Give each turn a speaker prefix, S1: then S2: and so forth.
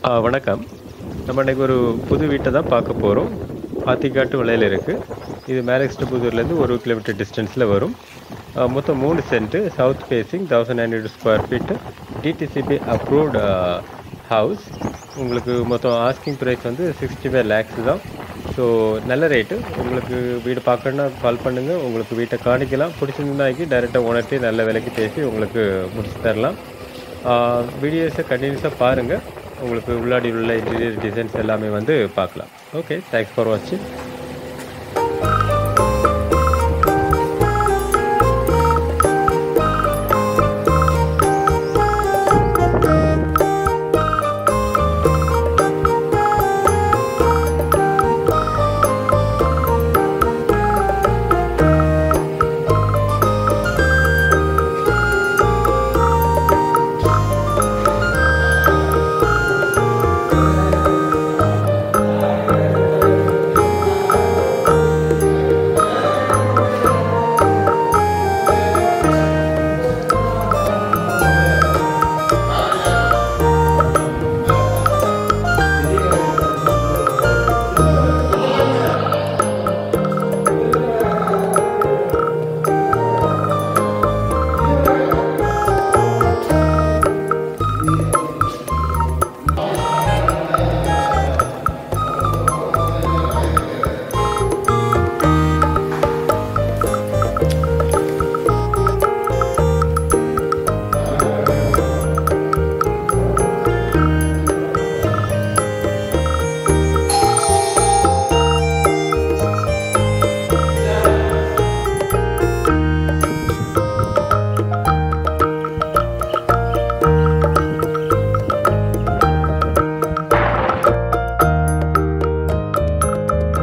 S1: ஆ வணக்கம் நம்ம இன்னைக்கு ஒரு புது வீட்டை தான் பார்க்க போகிறோம் ஆத்திக்காட்டு விலையில் இருக்குது இது மேலெக்ஸ்ட் புதூர்லேருந்து ஒரு கிலோமீட்டர் டிஸ்டன்ஸில் வரும் ஆ, மொத்தம் மூணு cent south facing thousand nine hundred square feet DTCP approved house உங்களுக்கு மொத்தம் ஆஸ்கிங் ப்ரைஸ் வந்து சிக்ஸ்டி ஃபைவ் லேக்ஸ் தான் ஸோ நல்ல ரேட்டு உங்களுக்கு வீடு பார்க்கணுன்னா கால் பண்ணுங்கள் உங்களுக்கு வீட்டை காணிக்கலாம் பிடிச்சிருந்தாக்கி டைரெக்டாக உணர்த்தி நல்ல விலைக்கு பேசி உங்களுக்கு முடிச்சு தரலாம் வீடியோஸை கண்டினியூஸாக பாருங்கள் உங்களுக்கு உள்ளாடி உள்ள இன்டீரியர் டிசைன்ஸ் எல்லாமே வந்து பார்க்கலாம் ஓகே தேங்க்ஸ் ஃபார் வாட்சிங்